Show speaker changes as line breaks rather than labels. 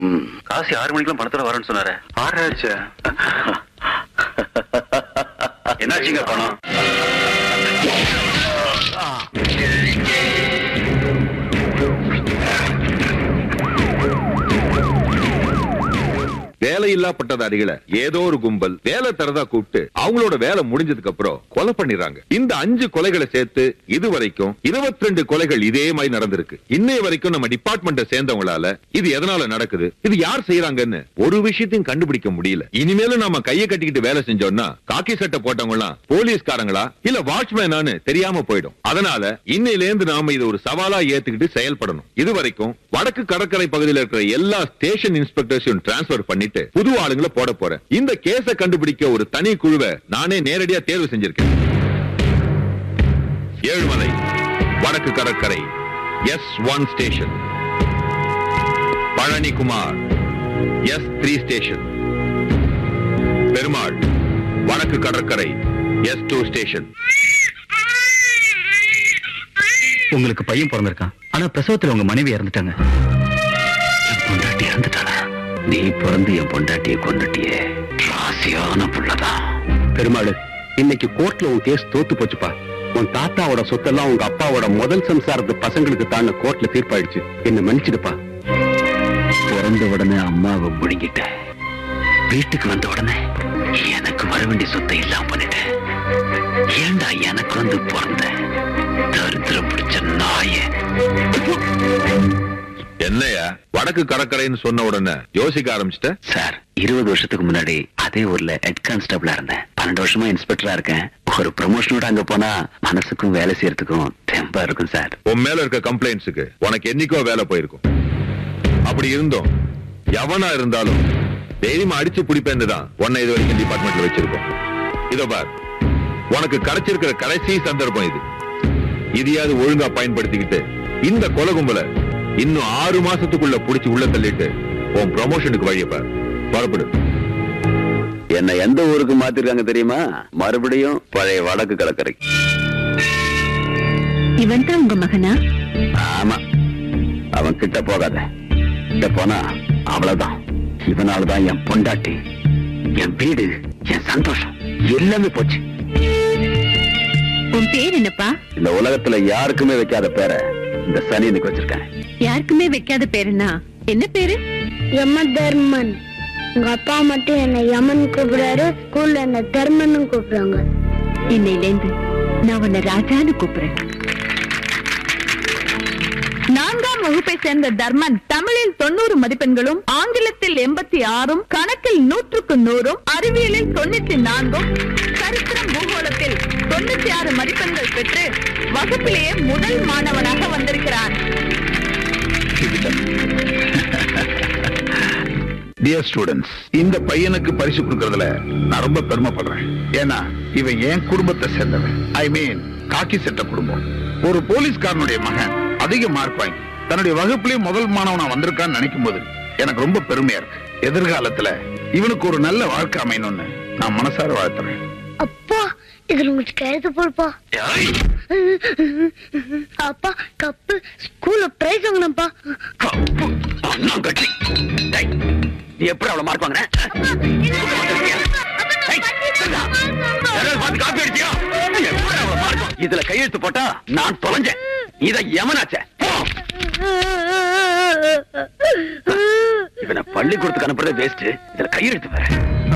ம்
காசி ஆறு மணிக்கெல்லாம் பணத்துல வரேன்னு சொன்னாரு
ஆறு ஆச்சு
என்னாச்சுங்க பணம்
வேலையில்லா பட்டதாரிகளை ஏதோ ஒரு கும்பல் வேலை தரதா கூப்பிட்டு அவங்களோட வேலை முடிஞ்சதுக்கு அப்புறம் கொலை பண்ணிடுறாங்க இந்த அஞ்சு கொலைகளை சேர்த்து இது வரைக்கும் 22 கொலைகள் இதே மாதிரி நடந்திருக்கு இன்னைய வரைக்கும் நம்ம டிபார்ட்மெண்ட்டை சேர்ந்தவங்களால இது எதனால நடக்குது இது யார் செய்யறாங்கன்னு ஒரு விஷயத்தையும் கண்டுபிடிக்க முடியல இனிமேலும் நாம கையை கட்டிக்கிட்டு வேலை செஞ்சோம்னா காக்கி சட்டை போட்டவங்க எல்லாம் போலீஸ்காரங்களா இல்ல வாட்ச்மேனான்னு தெரியாம போயிடும் அதனால இன்னையில இருந்து நாம இது ஒரு சவாலா ஏத்துக்கிட்டு செயல்படணும் இது வரைக்கும் வடக்கு கடற்கரை பகுதியில் இருக்கிற எல்லா ஸ்டேஷன் இன்ஸ்பெக்டர்ஸையும் டிரான்ஸ்பர் பண்ணிட்டு புது ஆளுங்களை போட போறேன் இந்த கேஸ கண்டுபிடிக்க ஒரு தனி குழுவை நானே நேரடியா தேர்வு செஞ்சிருக்கேன் ஏழுமலை வடக்கு கடற்கரை S one station Palanikumar S three station Perumal வடக்கு கடற்கரை எஸ் டூ ஸ்டேஷன்
உங்களுக்கு பையன் பிறந்திருக்கான் ஆனா பிரசவத்துல உங்க மனைவி இறந்துட்டாங்க என் பொண்டாட்டி இறந்துட்டாளா நீ பிறந்து என் பொண்டாட்டியை கொண்டுட்டியே ராசியான புள்ளதான் பெருமாள் இன்னைக்கு கோர்ட்ல உன் கேஸ் தோத்து போச்சுப்பா உன் தாத்தாவோட சொத்தெல்லாம் உங்க அப்பாவோட முதல் சம்சாரத்து பசங்களுக்கு தான் கோர்ட்ல தீர்ப்பாயிடுச்சு என்ன மன்னிச்சிடுப்பா பிறந்த உடனே அம்மாவை முழுங்கிட்டேன் வீட்டுக்கு வந்த உடனே எனக்கு வர வேண்டிய சொத்தை இல்லாம பண்ணிட்டேன் ஏண்டா எனக்கு வந்து பிறந்த தரித்திரம் பிடிச்ச நாயே
என்னையா வடக்கு கடற்கரைன்னு சொன்ன உடனே யோசிக்க ஆரம்பிச்சிட்ட
சார் இருபது வருஷத்துக்கு முன்னாடி அதே ஊர்ல ஹெட் கான்ஸ்டபிளா இருந்தேன் பன்னெண்டு வருஷமா இன்ஸ்பெக்டரா இருக்கேன் ஒரு ப்ரமோஷனோட அங்க போனா மனசுக்கும் வேலை செய்யறதுக்கும் தெம்பா இருக்கும் சார்
உன் மேல இருக்க கம்ப்ளைண்ட்ஸுக்கு உனக்கு என்னைக்கோ வேலை போயிருக்கும் அப்படி இருந்தோம் எவனா இருந்தாலும் தைரியமா அடிச்சு பிடிப்பேன்னு தான் உன்னை இது வரைக்கும் டிபார்ட்மெண்ட்ல வச்சிருக்கோம் இதோ பார் உனக்கு கிடைச்சிருக்கிற கடைசி சந்தர்ப்பம் இது இதையாவது ஒழுங்கா பயன்படுத்திக்கிட்டு இந்த கொலை கும்பல இன்னும் ஆறு மாசத்துக்குள்ள புடிச்சு உள்ள தள்ளிட்டு உன் ப்ரமோஷனுக்கு வழிய பார் புறப்படு
என்ன எந்த ஊருக்கு மாத்திருக்காங்க தெரியுமா மறுபடியும் பழைய வடக்கு கடற்கரை
இவன் தான் உங்க மகனா
ஆமா அவன் கிட்ட போகாத கிட்ட போனா அவ்வளவுதான் இதனாலதான் என் பொண்டாட்டி என் வீடு என் சந்தோஷம் எல்லாமே போச்சு
உன் பேர் என்னப்பா
இந்த உலகத்துல யாருக்குமே வைக்காத பேரை இந்த சனி எனக்கு வச்சிருக்கேன்
யாருக்குமே வைக்காத பேருனா என்ன பேரு
யம தர்மன் உங்க அப்பா மட்டும் என்ன யமன் கூப்பிடுறாரு ஸ்கூல்ல என்ன தர்மன் கூப்பிடுறாங்க
இன்னையிலேந்து நான் உன்னை ராஜான்னு கூப்பிடுறேன்
நான்காம் வகுப்பை சேர்ந்த தர்மன் தமிழில் தொண்ணூறு மதிப்பெண்களும் ஆங்கிலத்தில் எண்பத்தி ஆறும் கணக்கில் நூற்றுக்கு நூறும் அறிவியலில் தொண்ணூத்தி நான்கும் சரித்திரம் பூகோளத்தில் தொண்ணூத்தி ஆறு மதிப்பெண்கள் பெற்று வகுப்பிலேயே முதல் மாணவனாக வந்திருக்கிறான்
டியர் ஸ்டூடெண்ட்ஸ் இந்த பையனுக்கு பரிசு கொடுக்கறதுல நான் ரொம்ப பெருமைப்படுறேன் ஏன்னா இவன் என் குடும்பத்தை சேர்ந்தவன் ஐ மீன் காக்கி சட்ட குடும்பம் ஒரு போலீஸ்காரனுடைய மகன் அதிக மார்க் வாங்கி தன்னுடைய வகுப்புலயே முதல் மாணவனா வந்திருக்கான்னு நினைக்கும் போது எனக்கு ரொம்ப பெருமையா இருக்கு எதிர்காலத்துல இவனுக்கு ஒரு நல்ல வாழ்க்கை அமையணும்னு நான் மனசார வாழ்த்துறேன்
அப்பா இதுல உங்களுக்கு எழுத போடுப்பா அப்பா கப்பு ஸ்கூல்ல பிரைஸ் வாங்கினப்பா
கப்பு அண்ணாங்கட்டி. டேய், நீ எப்படி அவ்வளவு மார்க் வாங்கின ஏய், சொல்லுடா. யாராவது பார்த்து காப்பி அடிச்சியா? நீ எப்படி அவ்வளவு mark வாங்கின? இதுல கையெழுத்து போட்டா நான் தொலைஞ்சேன் இத எமனாச்சே போ. இவனை பள்ளிக்கூடத்துக்கு அனுப்புறதே வேஸ்ட் இதுல கையெழுத்து வேற